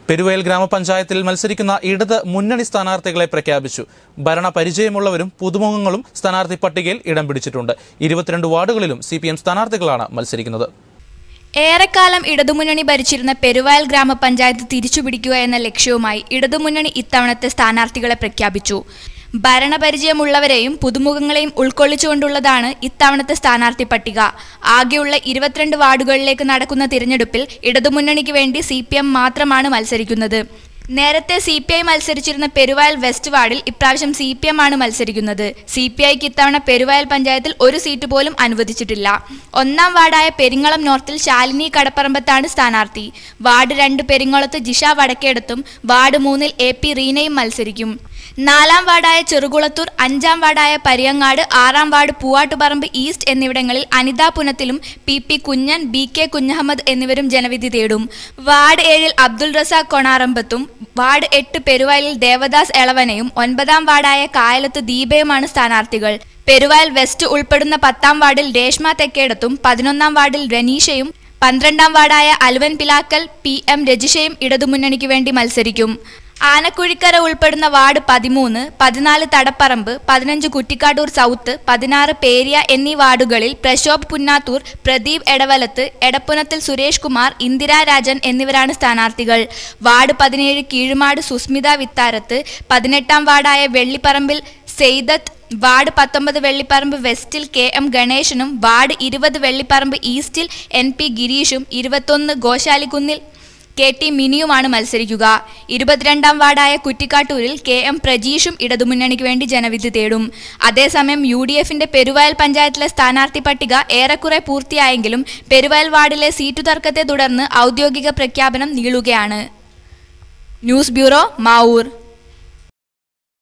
പെരുവയൽ ഗ്രാമപഞ്ചായത്തിൽ മത്സരിക്കുന്ന ഇടത് മുന്നണി സ്ഥാനാർത്ഥികളെ പ്രഖ്യാപിച്ചു ഭരണപരിചയമുള്ളവരും പുതുമുഖങ്ങളും സ്ഥാനാർത്ഥി പട്ടികയിൽ ഇടം പിടിച്ചിട്ടുണ്ട് ഇരുപത്തിരണ്ട് വാർഡുകളിലും സി സ്ഥാനാർത്ഥികളാണ് മത്സരിക്കുന്നത് ഏറെക്കാലം ഇടതുമുന്നണി ഭരിച്ചിരുന്ന പെരുവയൽ ഗ്രാമപഞ്ചായത്ത് തിരിച്ചുപിടിക്കുക എന്ന ലക്ഷ്യവുമായി ഇടതുമുന്നണി ഇത്തവണത്തെ സ്ഥാനാർത്ഥികളെ പ്രഖ്യാപിച്ചു ഭരണപരിചയമുള്ളവരെയും പുതുമുഖങ്ങളെയും ഉൾക്കൊള്ളിച്ചുകൊണ്ടുള്ളതാണ് ഇത്തവണത്തെ സ്ഥാനാർത്ഥി പട്ടിക ആകെയുള്ള ഇരുപത്തിരണ്ട് വാർഡുകളിലേക്ക് നടക്കുന്ന തിരഞ്ഞെടുപ്പിൽ ഇടതുമുന്നണിക്ക് വേണ്ടി സി മാത്രമാണ് മത്സരിക്കുന്നത് നേരത്തെ സി പി ഐ മത്സരിച്ചിരുന്ന പെരുവയൽ വെസ്റ്റ് വാർഡിൽ ഇപ്രാവശ്യം സി പി എം ആണ് മത്സരിക്കുന്നത് സി പി ഐക്ക് ഇത്തവണ പെരുവയൽ പഞ്ചായത്തിൽ ഒരു സീറ്റ് പോലും അനുവദിച്ചിട്ടില്ല ഒന്നാം വാർഡായ പെരിങ്ങളം നോർത്തിൽ ശാലിനി കടപ്പറമ്പത്താണ് സ്ഥാനാർത്ഥി വാർഡ് രണ്ട് പെരിങ്ങളത്ത് ജിഷ വടക്കേടത്തും വാർഡ് മൂന്നിൽ എ പി റീനയും മത്സരിക്കും നാലാം വാർഡായ ചെറുകുളത്തൂർ അഞ്ചാം വാർഡായ പരിയങ്ങാട് ആറാം വാർഡ് പൂവാട്ടുപറമ്പ് ഈസ്റ്റ് എന്നിവിടങ്ങളിൽ അനിത പുനത്തിലും P P Kunhan B K Kunhahammed എന്നിവരും ജനവിധി തേടും വാർഡ് ഏഴിൽ അബ്ദുൾ റസാഖ് കൊണാറമ്പത്തും വാർഡ് എട്ട് പെരുവയലിൽ ദേവദാസ് എളവനയും ഒൻപതാം വാർഡായ കായലത്ത് ദീപയുമാണ് സ്ഥാനാർത്ഥികൾ പെരുവയൽ വെസ്റ്റ് ഉൾപ്പെടുന്ന പത്താം വാർഡിൽ രേഷ്മ തെക്കേടത്തും പതിനൊന്നാം വാർഡിൽ റനീഷയും പന്ത്രണ്ടാം വാർഡായ അലുവൻ പിലാക്കൽ പി എം രജിഷയും ഇടതുമുന്നണിക്ക് വേണ്ടി മത്സരിക്കും ആനക്കുഴിക്കര ഉൾപ്പെടുന്ന വാർഡ് പതിമൂന്ന് പതിനാല് തടപ്പറമ്പ് പതിനഞ്ച് കുറ്റിക്കാട്ടൂർ സൗത്ത് പതിനാറ് പേരിയ എന്നീ വാർഡുകളിൽ പ്രശോഭ് പുന്നാത്തൂർ പ്രദീപ് എടവലത്ത് എടപ്പുനത്തിൽ സുരേഷ് കുമാർ ഇന്ദിരാ രാജൻ എന്നിവരാണ് സ്ഥാനാർത്ഥികൾ വാർഡ് പതിനേഴ് കീഴുമാട് സുസ്മിത വിത്താരത്ത് പതിനെട്ടാം വാർഡായ വെള്ളിപ്പറമ്പിൽ സെയ്ദത്ത് വാർഡ് പത്തൊമ്പത് വെള്ളിപ്പറമ്പ് വെസ്റ്റിൽ കെ എം ഗണേശനും വാർഡ് ഇരുപത് വെള്ളിപ്പറമ്പ് ഈസ്റ്റിൽ എൻ പി ഗിരീഷും ഇരുപത്തൊന്ന് ഗോശാലിക്കുന്നിൽ കെ ടി മിനിയുമാണ് മത്സരിക്കുക ഇരുപത്തിരണ്ടാം വാർഡായ കുറ്റിക്കാട്ടൂരിൽ കെ എം പ്രജീഷും ഇടതുമുന്നണിക്ക് വേണ്ടി ജനവിധി തേടും അതേസമയം യു ഡി എഫിന്റെ പെരുവയൽ പഞ്ചായത്തിലെ സ്ഥാനാർത്ഥി പട്ടിക ഏറെക്കുറെ പൂർത്തിയായെങ്കിലും പെരുവയൽ വാർഡിലെ സീറ്റു തർക്കത്തെ തുടർന്ന് ഔദ്യോഗിക പ്രഖ്യാപനം നീളുകയാണ് ന്യൂസ് ബ്യൂറോ മാവൂർ